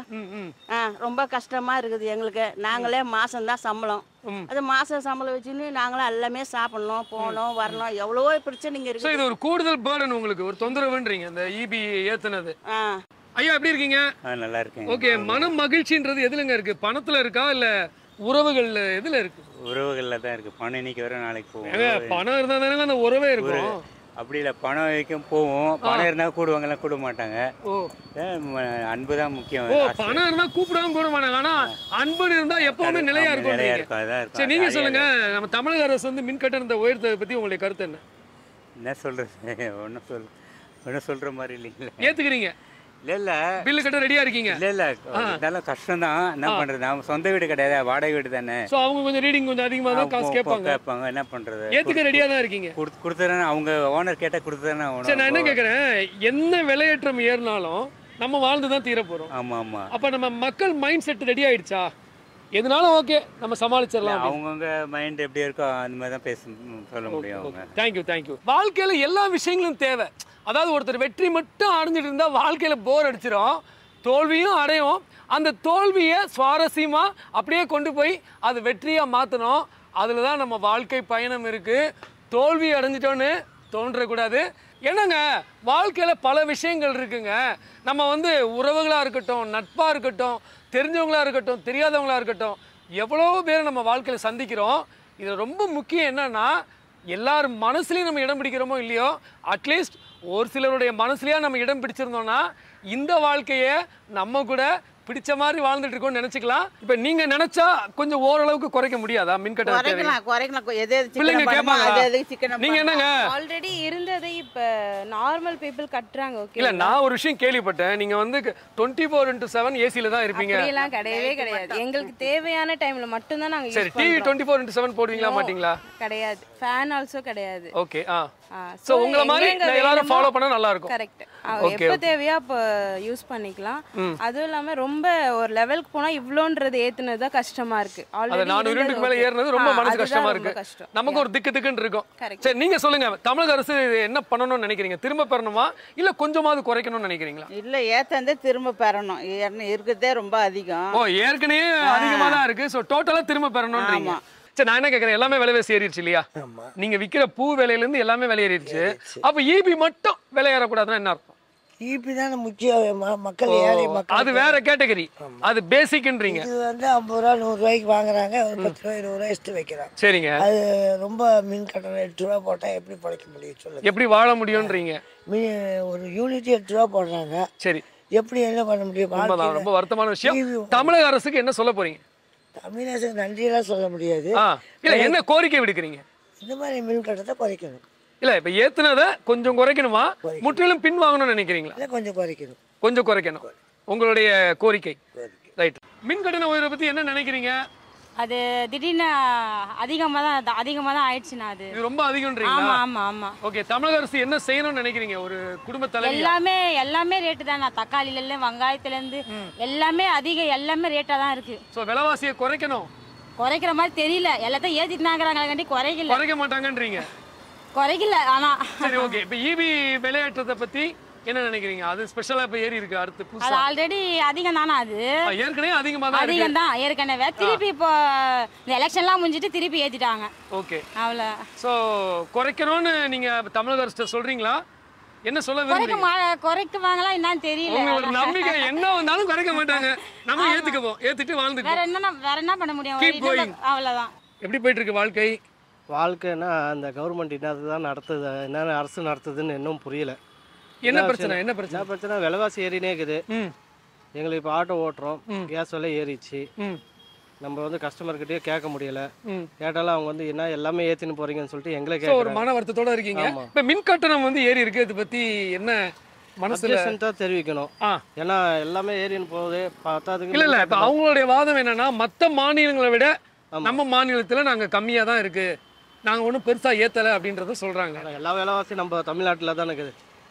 Speaker 12: ஆ ரொம்ப கஷ்டமா இருக்குது எங்களுக்கு நாங்களே மாசம் தான் சம்பளம் அது மாசம் சம்பளம் வச்சுன்னு நாங்களாம் எல்லாமே சாப்பிடணும் போகணும் வரணும் எவ்வளவோ பிரச்சனைங்க
Speaker 1: சோ
Speaker 12: இருக்குது
Speaker 1: இது ஒரு கூடுதல் பேர்டன் உங்களுக்கு ஒரு தொந்தரவுன்றீங்க இந்த இபி ஏத்துனது
Speaker 12: ஆ
Speaker 1: ஐயா எப்படி இருக்கீங்க
Speaker 13: நல்லா இருக்கேன்
Speaker 1: ஓகே மன மகிழ்ச்சின்றது எதுலங்க இருக்கு பணத்துல இருக்கா இல்ல உறவுகள்ல எதுல இருக்கு
Speaker 13: உறவுகளில் தான் இருக்குது பணம் இன்னைக்கு வர நாளைக்கு
Speaker 1: ஏங்க,
Speaker 13: போவோம்
Speaker 1: பணம் இருந்தா தானே அந்த உறவே இருக்கும்
Speaker 13: ஒரு- அப்படி இல்லை பணம் வரைக்கும் போவோம் பணம் இருந்தால் கூடுவாங்கல்ல கூட மாட்டாங்க
Speaker 1: ஓ
Speaker 13: ஏன் ம- அன்பு தான் முக்கியம்
Speaker 1: ஓ
Speaker 13: ஆசை.
Speaker 1: பணம் இருந்தா கூப்பிடாம போட மாட்டாங்க ஆனா அன்பு இருந்தா எப்பவுமே நிலையா
Speaker 13: ஆமா,
Speaker 1: இருக்கும்
Speaker 13: நிலையா
Speaker 1: நீங்க.
Speaker 13: இருக்கும், அதான் இருக்கும்.
Speaker 1: சரி நீங்க
Speaker 13: அது
Speaker 1: சொல்லுங்க நம்ம தமிழக அரசு வந்து மின் கட்டணத்தை உயர்த்ததை பத்தி உங்களுடைய கருத்து என்ன
Speaker 13: என்ன சொல்கிறது ஒன்றும் சொல் ஒன்றும் சொல்கிற மாதிரி இல்லைங்களே
Speaker 1: ஏத்துக்கிறீங்க
Speaker 13: இல்லை இல்லை
Speaker 1: பில்லு கட்ட ரெடியா இருக்கீங்க
Speaker 13: இல்லை இல்லை இருந்தாலும் கஷ்டம் தான் என்ன
Speaker 1: ஆ.
Speaker 13: பண்ணுறது நம்ம சொந்த வீடு கிடையாது வாடகை வீடு தானே
Speaker 1: சோ அவங்க கொஞ்சம் ரீடிங் கொஞ்சம் அதிகமா தான் காசு கேட்பாங்க
Speaker 13: கேட்பாங்க என்ன பண்ணுறது
Speaker 1: ஏத்துக்க ரெடியா தான் இருக்கீங்க
Speaker 13: கொடுத்து கொடுத்துறேன் அவங்க ஓனர் கேட்டால் கொடுத்துதானே
Speaker 1: சரி நான் என்ன
Speaker 13: ஆகணும்
Speaker 1: கேக்குறேன் என்ன விலையேற்றம் ஏறினாலும் நம்ம வாழ்ந்து தான் தீர போறோம்
Speaker 13: ஆமாம் ஆமாம்
Speaker 1: அப்ப நம்ம மக்கள் மைண்ட் செட் ரெடி ஆயிடுச்சா எதுனாலும் ஓகே நம்ம சமாளிச்சிடலாம் அப்படின்னு.
Speaker 13: அவங்கவுங்க மைண்ட் எப்படி இருக்கோ அந்த மாதிரி தான் பேச சொல்ல முடியும் அவங்க
Speaker 1: தேங்க்யூ தேங்க்யூ வாழ்க்கையில எல்லா விஷயங்களும் தேவை அதாவது ஒருத்தர் வெற்றி மட்டும் அடைஞ்சிட்டு இருந்தா வாழ்க்கையில போர் அடிச்சிடும் தோல்வியும் அடையும் அந்த தோல்வியை சுவாரஸ்யமா அப்படியே கொண்டு போய் அது வெற்றியா மாத்தணும் அதுல தான் நம்ம வாழ்க்கை பயணம் இருக்கு தோல்வி அடைஞ்சிட்டோன்னு தோன்றக்கூடாது என்னங்க வாழ்க்கையில பல விஷயங்கள் இருக்குங்க நம்ம வந்து உறவுகளா இருக்கட்டும் நட்பா இருக்கட்டும் தெரிஞ்சவங்களா இருக்கட்டும் தெரியாதவங்களா இருக்கட்டும் எவ்வளோ பேரை நம்ம வாழ்க்கையில சந்திக்கிறோம் இது ரொம்ப முக்கியம் என்னன்னா எல்லார் மனசுலையும் நம்ம இடம் பிடிக்கிறோமோ இல்லையோ அட்லீஸ்ட் ஒரு சிலருடைய மனசுலயா நம்ம இடம் பிடிச்சிருந்தோம்னா இந்த வாழ்க்கையை நம்ம கூட பிடிச்ச மாதிரி வாழ்ந்துட்டு இருக்கோம்னு நினைச்சுக்கலாம் இப்போ நீங்க நினைச்சா கொஞ்சம் ஓரளவுக்கு குறைக்க முடியாதா மின் கட்டண தேவை
Speaker 7: குறைக்கலாம் குறைக்கலாம் எது எது
Speaker 1: பிள்ளைங்க
Speaker 7: சிக்கனம் பண்ணுமோ
Speaker 1: கேட்பாங்களா?
Speaker 7: அது எது சிக்கனம்
Speaker 1: நீங்க என்னங்க
Speaker 14: ஆல்ரெடி இருந்ததை இப்ப நார்மல் பீப்புள் கட்டுறாங்க ஓகே
Speaker 1: இல்ல நான் ஒரு விஷயம் கேள்விப்பட்டேன் நீங்க வந்து டுவெண்ட்டி ஃபோர் இன்டூ செவன் ஏசில தான் இருப்பீங்க
Speaker 14: அப்படியெல்லாம் கிடையவே கிடையாது எங்களுக்கு தேவையான டைம்ல மட்டும்தான் நாங்க
Speaker 1: சரி
Speaker 14: யூஸ்
Speaker 1: டிவி
Speaker 14: பண்றோம்
Speaker 1: டுவெண்ட்டி ஃபோர் இன்டூ செவன் போடுவீங்களா
Speaker 14: No.
Speaker 1: மாட்டீங்களா
Speaker 14: கிடையாது ஃபேன் ஆல்சோ கிடையாது
Speaker 1: ஓகே ஆ
Speaker 14: ஆ,
Speaker 1: ஸோ உங்களை மாதிரி
Speaker 14: எங்கெங்க
Speaker 1: நான் எல்லாரும்
Speaker 14: வேணுமோ-
Speaker 1: ஃபாலோ பண்ணா நல்லா இருக்கும்
Speaker 14: கரெக்ட்
Speaker 1: Okay,
Speaker 14: எப்போ
Speaker 1: okay.
Speaker 14: தேவையோ அப்போ யூஸ் பண்ணிக்கலாம்
Speaker 1: ம்.
Speaker 14: அதுவும் இல்லாம ரொம்ப ஒரு லெவலுக்கு போனா இவ்வளோன்றது ஏத்துனது தான் கஷ்டமா இருக்கு
Speaker 1: அது
Speaker 14: Already
Speaker 1: நானூறு
Speaker 14: இருந்தது
Speaker 1: யூனிட்டுக்கு மேல
Speaker 14: okay.
Speaker 1: ஏறினது ரொம்ப
Speaker 14: ஆ,
Speaker 1: மனசு
Speaker 14: அதுதான்
Speaker 1: கஷ்டமா
Speaker 14: ரொம்ப
Speaker 1: இருக்கு
Speaker 14: கஷ்டம்.
Speaker 1: நமக்கு ஒரு திக்கு திக்குன்னு இருக்கும்
Speaker 14: Correct.
Speaker 1: சரி நீங்க சொல்லுங்க தமிழக அரசு என்ன பண்ணணும்னு நினைக்கிறீங்க திரும்ப பெறணுமா இல்ல கொஞ்சமாவது குறைக்கணும்னு நினைக்கிறீங்களா
Speaker 7: இல்ல ஏத்தந்தே திரும்ப பெறணும் ஏற்கனவே இருக்கிறதே ரொம்ப அதிகம்
Speaker 1: ஓ ஏற்கனவே
Speaker 7: ஆ.
Speaker 1: அதிகமா தான் இருக்கு ஸோ டோட்டலா திரும்ப பெறணும்ன்றீங்க
Speaker 7: ஆமா.
Speaker 1: சரி நான் என்ன கேட்கறேன் எல்லாமே விலைவாசி ஏறிடுச்சு இல்லையா நீங்க விக்கிற பூ விலையில இருந்து எல்லாமே விலை ஏறிடுச்சு அப்ப ஈபி மட்டும் விலை ஏறக்கூடாதுன்னா என்ன அர்த்தம்
Speaker 10: ஈபி தானே முக்கியம் ம- மக்கள்
Speaker 1: ஓ,
Speaker 10: ஏழை மக்கள்
Speaker 1: அது வேற கேட்டகரி அது பேசிக்ன்றீங்க
Speaker 10: இது வந்து ஐம்பது ரூபா நூறு ரூபாய்க்கு வாங்குறாங்க ஒரு பத்து ரூபா இருபது ரூபா எடுத்து வைக்கிறாங்க
Speaker 1: சரிங்க
Speaker 10: அது ரொம்ப மின் கட்டணம் எட்டு ரூபா போட்டால் எப்படி பழைக்க முடியும் சொல்லுங்க
Speaker 1: எப்படி வாழ முடியும்ன்றீங்க
Speaker 10: மின் ஒரு யூனிட் எட்டு ரூபா போடுறாங்க
Speaker 1: சரி
Speaker 10: எப்படி என்ன பண்ண முடியும்
Speaker 1: உண்மைதான்
Speaker 10: வாழ்க்கையில
Speaker 1: ரொம்ப வருத்தமான விஷயம் தமிழக அரசுக்கு என்ன சொல்ல போறீங்க
Speaker 10: தமிழக நன்றியெல்லாம் சொல்ல முடியாது
Speaker 1: ஆ இல்ல என்ன கோரிக்கை விடுக்கிறீங்க
Speaker 10: இந்த மாதிரி மின் கட்டணத்தை குறைக்கணும்
Speaker 1: இல்ல இப்ப ஏத்துனதை கொஞ்சம் குறைக்கணுமா முற்றிலும் பின் வாங்கணும்னு நினைக்கிறீங்களா
Speaker 10: இல்லை கொஞ்சம் குறைக்கணும்
Speaker 1: கொஞ்சம் குறைக்கணும் உங்களுடைய கோரிக்கை ரைட் மின் கட்டண உயர்வை பத்தி என்ன நினைக்கிறீங்க
Speaker 15: அது திடீர்னு அதிகமாக தான் அதிகமாக தான் ஆயிடுச்சுண்ணா அது
Speaker 1: இது ரொம்ப அதிகம்ன்றீங்களா
Speaker 15: ஆமா ஆமா ஆமா
Speaker 1: ஓகே தமிழக அரசு என்ன செய்யணும்னு நினைக்கிறீங்க ஒரு குடும்ப தலைவி
Speaker 15: எல்லாமே எல்லாமே ரேட்டு தான் தக்காளில இருந்து வெங்காயத்துல இருந்து எல்லாமே அதிக எல்லாமே ரேட்டா தான் இருக்கு
Speaker 1: ஸோ விலைவாசியை குறைக்கணும்
Speaker 15: குறைக்கிற மாதிரி தெரியல எல்லாத்தையும் ஏத்திட்டாங்கிறாங்க குறைக்கல
Speaker 1: குறைக்க மாட்டாங்கன்றீங்க
Speaker 15: குறைக்கல ஆனா
Speaker 1: சரி ஓகே இப்போ இபி விலையேற்றத்தை பத்தி என்ன நினைக்கிறீங்க அது ஸ்பெஷலா இப்ப ஏறி இருக்கு அடுத்து
Speaker 15: அது
Speaker 1: புதுசா
Speaker 15: ஆல்ரெடி அதிகம் தானே அது
Speaker 1: ஆ, ஏற்கனவே அதிகமா தான்
Speaker 15: அதிகம்
Speaker 1: இருக்கு
Speaker 15: தான் ஏற்கனவே திருப்பி இப்போ இந்த எலெக்ஷன்லாம் முடிஞ்சிட்டு திருப்பி ஏத்திட்டாங்க
Speaker 1: ஓகே
Speaker 15: அவ்வளோ
Speaker 1: ஸோ குறைக்கணும்னு நீங்க தமிழக அரசு சொல்றீங்களா என்ன சொல்ல
Speaker 15: குறைக்க
Speaker 1: விரும்புறீங்க
Speaker 15: மா குறைக்குவாங்களா என்னன்னு தெரியல
Speaker 1: உங்களோட நம்பிக்கை என்ன வந்தாலும் குறைக்க மாட்டாங்க நம்ம ஏத்துக்குவோம் ஏத்துட்டு
Speaker 15: வேற
Speaker 1: வாழ்ந்துக்குவோம்
Speaker 15: என்ன வேற என்ன பண்ண முடியும்
Speaker 1: Keep
Speaker 15: ஒரு இதுல-
Speaker 1: going.
Speaker 15: அவ்வளவுதான்
Speaker 1: எப்படி போயிட்டு இருக்கு வாழ்க்கை
Speaker 16: வாழ்க்கைன்னா அந்த கவர்மெண்ட் என்னது தான் நடத்துது என்னென்ன அரசு நடத்துதுன்னு இன்னும் புரியல
Speaker 1: என்ன
Speaker 16: விஷயம்?
Speaker 1: பிரச்சனை? என்ன பிரச்சனை?
Speaker 16: என்ன பிரச்சனை விலைவாசி ஏறினே இருக்குது எங்களுக்கு இப்போ ஆட்டோ ஓட்டுறோம் கேஸ் விலை ஏறிச்சு நம்ம வந்து கஸ்டமர்கிட்டயே கேட்க முடியல
Speaker 1: ம்.
Speaker 16: கேட்டாலும் அவங்க வந்து என்ன எல்லாமே ஏற்றின்னு போறீங்கன்னு சொல்லிட்டு எங்களே
Speaker 1: ஸோ ஒரு
Speaker 16: கேட்குறாங்க
Speaker 1: மன வருத்தத்தோட இருக்கீங்க
Speaker 16: ஆமா.
Speaker 1: இப்போ மின் கட்டணம் வந்து ஏறி இருக்கு இதை பத்தி என்ன மனசுல
Speaker 16: அட்ஜஸ்டண்ட்டாக தெரிவிக்கணும் ஏன்னா எல்லாமே ஏறின்னு போகுது பத்தாதுக்கு
Speaker 1: இல்ல இல்ல இப்ப அவங்களுடைய வாதம் என்னன்னா மத்த மாநிலங்களை விட நம்ம மாநிலத்துல நாங்க கம்மியா தான் இருக்கு நாங்க ஒன்றும் பெருசா ஏத்தல அப்படின்றத சொல்றாங்க
Speaker 16: எல்லா விலைவாசி நம்ம தமிழ்நாட்டில் தான் இருக்குது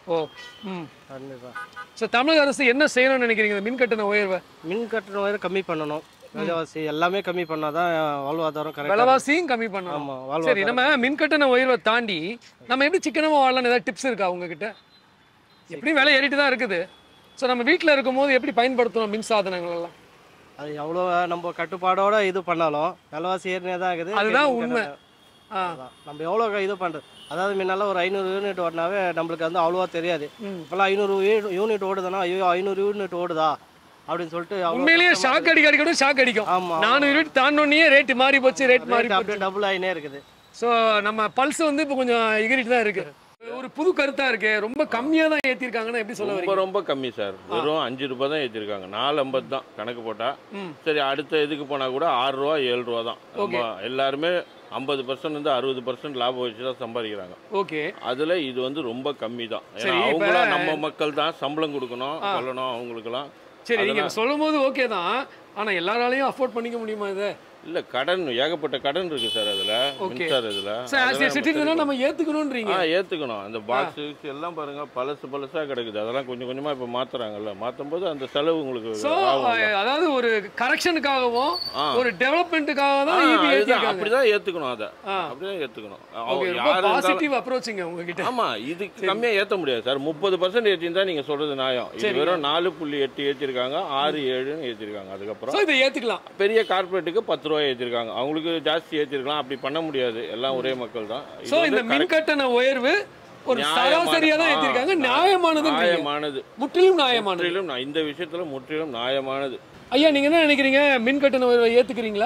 Speaker 1: ஓ ம்
Speaker 16: கண்டிப்பாக
Speaker 1: ஸோ தமிழக அரசு என்ன செய்யணும்னு நினைக்கிறீங்க இந்த மின் கட்டண உயர்வை
Speaker 16: மின் கட்டணம் வரை கம்மி பண்ணணும் விலைவாசி எல்லாமே கம்மி பண்ணால் தான் வாழ்வாதாரம் கரெக்டாக
Speaker 1: விலைவாசியும் கம்மி பண்ணணும்
Speaker 16: ஆமாம்
Speaker 1: சரி
Speaker 16: வாழ்வாதாரம்
Speaker 1: நம்ம மின் கட்டண உயர்வை தாண்டி நம்ம எப்படி சிக்கனமாக வாழலாம்னு ஏதாவது டிப்ஸ் இருக்கா உங்ககிட்ட எப்படியும் விலை ஏறிட்டு தான் இருக்குது ஸோ நம்ம வீட்டில் இருக்கும்போது எப்படி பயன்படுத்தணும் மின் சாதனங்கள் எல்லாம்
Speaker 16: அது எவ்வளோ நம்ம கட்டுப்பாடோட இது பண்ணாலும் விலைவாசி ஏறினே தான் இருக்குது
Speaker 1: அதுதான்
Speaker 16: மின்
Speaker 1: உண்மை.
Speaker 16: கட்டணம் அதான். நம்ம எவ்வளோ இது பண்ணுறது அதாவது முன்னெல்லாம் ஒரு ஐநூறு யூனிட் ஓடினாவே நம்மளுக்கு வந்து அவ்வளோவா தெரியாது இப்போல்லாம் ஐநூறு யூனிட் ஓடுதுன்னா ஐயோ ஐநூறு யூனிட் ஓடுதா அப்படின்னு சொல்லிட்டு அவ்வளோ
Speaker 1: உண்மையிலேயே
Speaker 16: கஷ்டமா
Speaker 1: ஷாக் அடிக்க அடிக்கணும் ஷாக் அடிக்கும்
Speaker 16: ஆமா.
Speaker 1: நானூறு யூனிட் தாண்டோன்னே ரேட் மாறி போச்சு ரேட் மாறி
Speaker 16: Rate
Speaker 1: போச்சு
Speaker 16: அப்படியே டபுள் ஆகினே இருக்குது
Speaker 1: ஸோ நம்ம பல்ஸ் வந்து இப்போ கொஞ்சம் எகிரிட்டு தான் இருக்கு ஒரு புது கருத்தா இருக்கு ரொம்ப கம்மியா தான் ஏத்திருக்காங்கன்னு எப்படி சொல்ல
Speaker 8: ரொம்ப
Speaker 1: வரீங்க
Speaker 8: ரொம்ப கம்மி சார் வெறும் அஞ்சு ரூபாய் தான் ஏற்றிருக்காங்க நாலு ஐம்பது தான் கணக்கு போட்டால்
Speaker 1: ம்.
Speaker 8: சரி அடுத்த இதுக்கு போனால் கூட ஆறு ரூபா ஏழு ரூபா தான் நம்ம எல்லாருமே ஐம்பது பர்சன்ட் வந்து அறுபது பர்சன்ட் லாபம் வச்சு தான் சம்பாதிக்கிறாங்க
Speaker 1: ஓகே
Speaker 8: அதில் இது வந்து ரொம்ப கம்மி தான்
Speaker 1: சரி,
Speaker 8: ஏன்னா
Speaker 1: இப்ப-
Speaker 8: அவங்களாம் நம்ம மக்கள் தான் சம்பளம் கொடுக்கணும்
Speaker 1: ஆ.
Speaker 8: சொல்லணும் அவங்களுக்குலாம்
Speaker 1: சரி நீங்க
Speaker 8: அதெல்லாம்
Speaker 1: சொல்லும் போது ஓகே தான் ஆனா எல்லாராலையும் அஃபோர்ட் பண்ணிக்க முடியுமா இதை
Speaker 8: இல்லை கடன் ஏகப்பட்ட கடன் இருக்குது சார் அதில்
Speaker 1: ஓகே
Speaker 8: மின்சார இதில்
Speaker 1: சார் ஆஸ் ஏ சிட்டிசனா நம்ம ஏத்துக்கணும்ன்றீங்க
Speaker 8: ஆ ஏற்றுக்கணும் அந்த பாக்ஸு எல்லாம் பாருங்க பழசு பழசாக கிடக்குது அதெல்லாம் கொஞ்சம் கொஞ்சமாக இப்போ மாற்றுறாங்கல்ல மாற்றும் போது அந்த செலவு உங்களுக்கு
Speaker 1: ஸோ
Speaker 8: ஆகும்ல.
Speaker 1: அதாவது ஒரு கரெக்ஷனுக்காகவும்
Speaker 8: ஆ.
Speaker 1: ஒரு டெவலப்மெண்ட்டுக்காக தான்
Speaker 8: ஆ,
Speaker 1: EB
Speaker 8: அதுதான்,
Speaker 1: ஏத்திருக்காங்க
Speaker 8: அப்படிதான் ஏத்துக்கணும் அதை
Speaker 1: ஆ.
Speaker 8: அப்படிதான் ஏத்துக்கணும்
Speaker 1: ஓகே
Speaker 8: அவங்க
Speaker 1: ரொம்ப
Speaker 8: யாரு இருந்தாலும்-
Speaker 1: பாசிட்டிவ் அப்ரோச்சிங்க உங்ககிட்ட
Speaker 8: ஆமா இதுக்கு கம்மியா ஏத்த முடியாது சார் முப்பது பர்சன்ட் ஏற்றிருந்தா நீங்க சொல்றது நியாயம் இது
Speaker 1: சரிங்க.
Speaker 8: வெறும் நாலு புள்ளி எட்டு ஏற்றிருக்காங்க ஆறு ஏழுன்னு ஏற்றிருக்காங்க
Speaker 1: ஸோ
Speaker 8: அதுக்கப்புறம்
Speaker 1: இதை ஏத்துக்கலாம்
Speaker 8: பெரிய கார்பரேட்டுக்கு பத்து ரூபாய் ஏற்றிருக்காங்க அவங்களுக்கு ஜாஸ்தி ஏற்றிருக்கலாம் அப்படி பண்ண முடியாது எல்லாம் ஒரே மக்கள் தான் இது
Speaker 1: ஸோ
Speaker 8: வந்து
Speaker 1: இந்த மின்
Speaker 8: correct-
Speaker 1: கட்டண உயர்வு ஒரு
Speaker 8: நியாயமான-
Speaker 1: சராசரியா தான்
Speaker 8: ஆ,
Speaker 1: ஏத்திருக்காங்க
Speaker 8: ஆ,
Speaker 1: நியாயமானது
Speaker 8: நியாயமானது
Speaker 1: முற்றிலும் நியாயமானது
Speaker 8: முற்றிலும் நான் இந்த விஷயத்துல முற்றிலும் நியாயமானது
Speaker 1: ஐயா நீங்க என்ன நினைக்கிறீங்க மின் கட்டண உயர்வை ஏத்துக்கிறீங்களா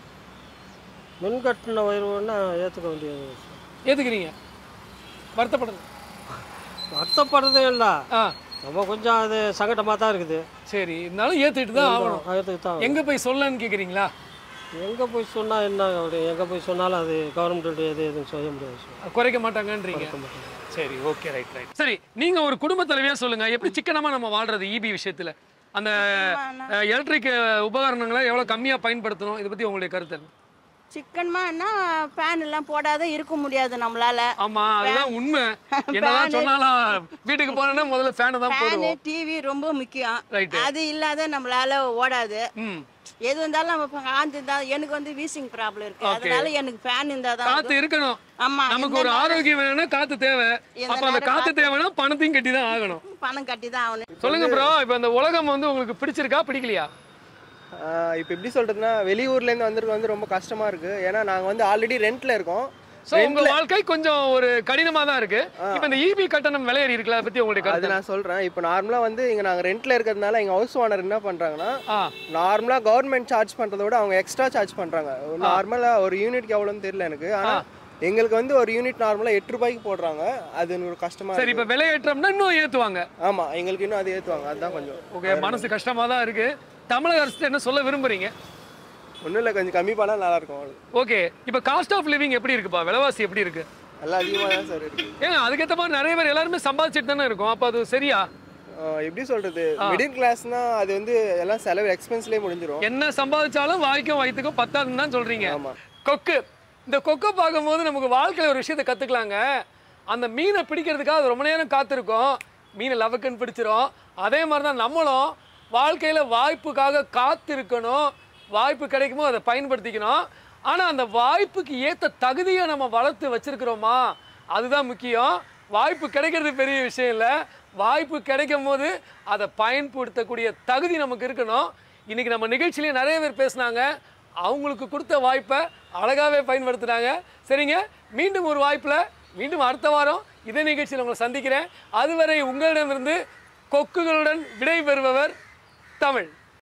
Speaker 16: மின் கட்டண உயர்வுன்னா ஏற்றுக்க வேண்டியது
Speaker 1: ஏத்துக்கிறீங்க வருத்தப்படுறது
Speaker 16: வருத்தப்படுறதே இல்லை
Speaker 1: ஆ
Speaker 16: நம்ம கொஞ்சம் அது சங்கடமாக தான் இருக்குது
Speaker 1: சரி இருந்தாலும் ஏத்துக்கிட்டு தான் ஆகணும்
Speaker 16: ஏற்றுக்கு தான்
Speaker 1: எங்க போய் சொல்லன்னு கேக்குறீங்களா
Speaker 16: எங்கே போய் சொன்னால் என்ன அப்படி எங்கே போய் சொன்னாலும் அது கவர்மெண்ட் எது எதுவும் செய்ய முடியாது
Speaker 1: குறைக்க மாட்டாங்கன்றீங்க சரி ஓகே ரைட் ரைட் சரி நீங்க ஒரு குடும்ப தலைவியா சொல்லுங்க எப்படி சிக்கனமா நம்ம வாழ்றது இபி விஷயத்துல அந்த எலக்ட்ரிக் உபகரணங்களை எவ்வளவு கம்மியா பயன்படுத்தணும் இதை பத்தி உங்களுடைய கருத்து என்ன?
Speaker 12: சிக்கன்மான்னா ஃபேன் எல்லாம் போடாத இருக்க முடியாது நம்மளால
Speaker 1: ஆமா அதுதான் உண்மை என்னதான் சொன்னாலும் வீட்டுக்கு போனோம்னா முதல்ல ஃபேனை தான்
Speaker 12: ஃபேனு
Speaker 1: போடுவோம்
Speaker 12: டிவி ரொம்ப முக்கியம்
Speaker 1: Right.
Speaker 12: அது இல்லாத நம்மளால ஓடாது
Speaker 1: ம்
Speaker 12: எது இருந்தாலும் நம்ம இப்ப காந்து இருந்தா எனக்கு வந்து வீசிங் ப்ராப்ளம் இருக்கு
Speaker 1: Okay.
Speaker 12: அதனால எனக்கு ஃபேன் இருந்தா தான்
Speaker 1: காத்து இருக்கணும்
Speaker 12: ஆமா
Speaker 1: நமக்கு ஒரு ஆரோக்கியம் வேணும்னா காத்து தேவை
Speaker 12: எந்த
Speaker 1: அப்ப அந்த
Speaker 12: நேரம்
Speaker 1: காத்து
Speaker 12: காத்து-
Speaker 1: தேவைன்னா பணத்தையும் கட்டி தான் ஆகணும்
Speaker 12: பணம் கட்டி தான் ஆகணும்
Speaker 1: சொல்லுங்க ப்ரோ இப்போ இந்த உலகம் வந்து உங்களுக்கு பிடிச்சிருக்கா பிடிக்கலையா
Speaker 17: இப்போ எப்படி சொல்றதுன்னா வெளியூர்லேருந்து வந்திருக்க வந்து ரொம்ப கஷ்டமா இருக்கு ஏன்னா நாங்கள் வந்து ஆல்ரெடி ரெண்ட்ல இருக்கோம்
Speaker 1: சோ உங்க வாழ்க்கை கொஞ்சம் ஒரு கடினமா தான் இருக்கு இப்போ இந்த இபி கட்டணம் விலையேறி இருக்குல்ல அதை பத்தி உங்களுடைய
Speaker 17: அது
Speaker 1: கருத்து
Speaker 17: நான் சொல்றேன் இப்போ நார்மலா வந்து இங்க நாங்க ரெண்ட்ல இருக்கிறதுனால எங்க ஹவுஸ் ஓனர் என்ன பண்றாங்கன்னா நார்மலா கவர்மெண்ட் சார்ஜ் பண்றதை விட அவங்க எக்ஸ்ட்ரா சார்ஜ் பண்றாங்க நார்மலா ஒரு யூனிட்க்கு எவ்வளோன்னு தெரியல எனக்கு ஆனா எங்களுக்கு வந்து ஒரு யூனிட் நார்மலா எட்டு ரூபாய்க்கு போடுறாங்க அது எனக்கு ஒரு கஷ்டமா
Speaker 1: சரி இப்போ விலையேற்றம்னா இன்னும் ஏத்துவாங்க
Speaker 17: ஆமா எங்களுக்கு இன்னும் அது ஏத்துவாங்க அதுதான் கொஞ்சம்
Speaker 1: ஓகே மனசு கஷ்டமா தான் இருக்கு தமிழக அரசு என்ன சொல்ல விரும்புறீங்க
Speaker 17: ஒன்றும் இல்லை கொஞ்சம் கம்மி பண்ணா நல்லா இருக்கும் அவ்வளவு.
Speaker 1: ஓகே இப்போ காஸ்ட் ஆஃப் லிவிங் எப்படி இருக்குப்பா விலைவாசி எப்படி இருக்கு
Speaker 17: எல்லாம் அதிகமாக தான் சார் இருக்கு
Speaker 1: ஏங்க அதுக்கேற்ற மாதிரி நிறைய பேர் எல்லாருமே சம்பாதிச்சுட்டு தானே இருக்கும் அப்போ அது சரியா
Speaker 17: ஆஹ் எப்படி சொல்றது
Speaker 1: ஆ.
Speaker 17: மிடில் கிளாஸ்னா அது வந்து எல்லாம் செலவு எக்ஸ்பென்ஸ்லேயே முடிஞ்சிரும்
Speaker 1: என்ன சம்பாதிச்சாலும் வாய்க்கும் வயிற்றுக்கும் பத்தாதுன்னு தான் சொல்றீங்க கொக்கு இந்த கொக்கை பார்க்கும்போது நமக்கு வாழ்க்கையில் ஒரு விஷயத்தை கற்றுக்கலாங்க அந்த மீனை பிடிக்கிறதுக்காக அது ரொம்ப நேரம் காத்திருக்கோம் மீனை லவக்குன்னு பிடிச்சிரும் அதே மாதிரி தான் நம்மளும் வாழ்க்கையில் வாய்ப்புக்காக காத்திருக்கணும் வாய்ப்பு கிடைக்குமோ அதை பயன்படுத்திக்கணும் ஆனால் அந்த வாய்ப்புக்கு ஏற்ற தகுதியை நம்ம வளர்த்து வச்சிருக்கிறோமா அதுதான் முக்கியம் வாய்ப்பு கிடைக்கிறது பெரிய விஷயம் இல்லை வாய்ப்பு கிடைக்கும் போது அதை பயன்படுத்தக்கூடிய தகுதி நமக்கு இருக்கணும் இன்னைக்கு நம்ம நிகழ்ச்சியிலேயே நிறைய பேர் பேசுனாங்க அவங்களுக்கு கொடுத்த வாய்ப்பை அழகாகவே பயன்படுத்துனாங்க சரிங்க மீண்டும் ஒரு வாய்ப்பில் மீண்டும் அடுத்த வாரம் இதே நிகழ்ச்சியில் உங்களை சந்திக்கிறேன் அதுவரை உங்களிடமிருந்து கொக்குகளுடன் விடை பெறுபவர் தமிழ்